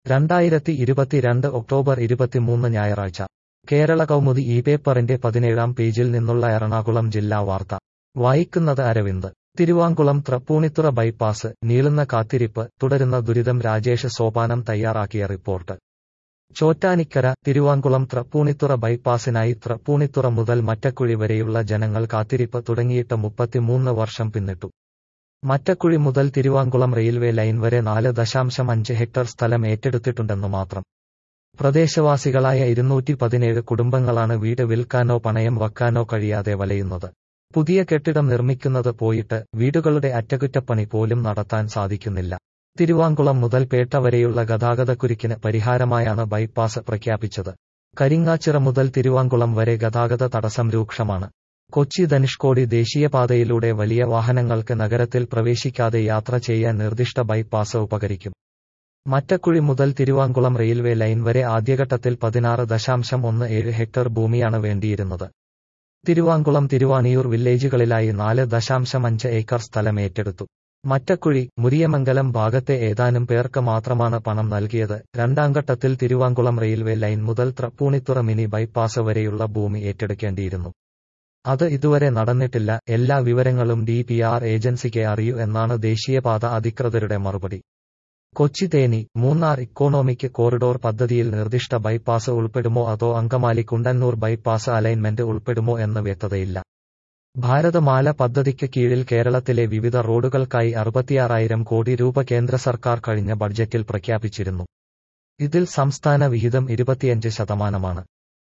രണ്ടായിരത്തി ഇരുപത്തിരണ്ട് ഒക്ടോബർ ഇരുപത്തിമൂന്ന് ഞായറാഴ്ച കേരള കൗമുദി ഈ പേപ്പറിന്റെ പതിനേഴാം പേജിൽ നിന്നുള്ള എറണാകുളം ജില്ലാ വാർത്ത വായിക്കുന്നത് അരവിന്ദ് തിരുവാങ്കുളം തൃപ്പൂണിത്തുറ ബൈപ്പാസ് നീളുന്ന കാത്തിരിപ്പ് തുടരുന്ന ദുരിതം രാജേഷ് സോപാനം തയ്യാറാക്കിയ റിപ്പോർട്ട് ചോറ്റാനിക്കര തിരുവാങ്കുളം തൃപ്പൂണിത്തുറ ബൈപ്പാസിനായി തൃപ്പൂണിത്തുറ മുതൽ മറ്റക്കുഴി വരെയുള്ള ജനങ്ങൾ കാത്തിരിപ്പ് തുടങ്ങിയിട്ട് മുപ്പത്തിമൂന്ന് വർഷം പിന്നിട്ടു മറ്റക്കുഴി മുതൽ തിരുവാങ്കുളം റെയിൽവേ ലൈൻ വരെ നാല് ദശാംശം അഞ്ച് ഹെക്ടർ സ്ഥലം ഏറ്റെടുത്തിട്ടുണ്ടെന്നു മാത്രം പ്രദേശവാസികളായ ഇരുന്നൂറ്റി പതിനേഴ് കുടുംബങ്ങളാണ് വീട് വിൽക്കാനോ പണയം വയ്ക്കാനോ കഴിയാതെ വലയുന്നത് പുതിയ കെട്ടിടം നിർമ്മിക്കുന്നത് പോയിട്ട് വീടുകളുടെ അറ്റകുറ്റപ്പണി പോലും നടത്താൻ സാധിക്കുന്നില്ല തിരുവാങ്കുളം മുതൽ പേട്ട വരെയുള്ള ഗതാഗതക്കുരുക്കിന് പരിഹാരമായാണ് ബൈപ്പാസ് പ്രഖ്യാപിച്ചത് കരിങ്ങാച്ചിറ മുതൽ തിരുവാങ്കുളം വരെ ഗതാഗത തടസ്സം രൂക്ഷമാണ് കൊച്ചി ധനുഷ്കോടി ദേശീയപാതയിലൂടെ വലിയ വാഹനങ്ങൾക്ക് നഗരത്തിൽ പ്രവേശിക്കാതെ യാത്ര ചെയ്യാൻ നിർദ്ദിഷ്ട ബൈപ്പാസ് ഉപകരിക്കും മറ്റക്കുഴി മുതൽ തിരുവാങ്കുളം റെയിൽവേ ലൈൻ വരെ ആദ്യഘട്ടത്തിൽ പതിനാറ് ദശാംശം ഒന്ന് ഏഴ് ഹെക്ടർ ഭൂമിയാണ് വേണ്ടിയിരുന്നത് തിരുവാങ്കുളം തിരുവാണിയൂർ വില്ലേജുകളിലായി നാല് ദശാംശം അഞ്ച് ഏക്കർ സ്ഥലം ഏറ്റെടുത്തു മറ്റക്കുഴി മുരിയമംഗലം ഭാഗത്തെ ഏതാനും പേർക്ക് മാത്രമാണ് പണം നൽകിയത് രണ്ടാം ഘട്ടത്തിൽ തിരുവാങ്കുളം റെയിൽവേ ലൈൻ മുതൽ തൃപ്പൂണിത്തുറ മിനി ബൈപ്പാസ് വരെയുള്ള ഭൂമി ഏറ്റെടുക്കേണ്ടിയിരുന്നു അത് ഇതുവരെ നടന്നിട്ടില്ല എല്ലാ വിവരങ്ങളും ഡി പി ആർ ഏജൻസിക്ക് അറിയൂ എന്നാണ് ദേശീയപാത അധികൃതരുടെ മറുപടി കൊച്ചി തേനി മൂന്നാർ ഇക്കോണോമിക് കോറിഡോർ പദ്ധതിയിൽ നിർദ്ദിഷ്ട ബൈപ്പാസ് ഉൾപ്പെടുമോ അതോ അങ്കമാലി കുണ്ടന്നൂർ ബൈപ്പാസ് അലൈൻമെന്റ് ഉൾപ്പെടുമോ എന്ന് വ്യക്തതയില്ല ഭാരതമാല പദ്ധതിക്ക് കീഴിൽ കേരളത്തിലെ വിവിധ റോഡുകൾക്കായി അറുപത്തിയാറായിരം കോടി രൂപ കേന്ദ്ര സർക്കാർ കഴിഞ്ഞ ബഡ്ജറ്റിൽ പ്രഖ്യാപിച്ചിരുന്നു ഇതിൽ സംസ്ഥാന വിഹിതം ഇരുപത്തിയഞ്ച് ശതമാനമാണ്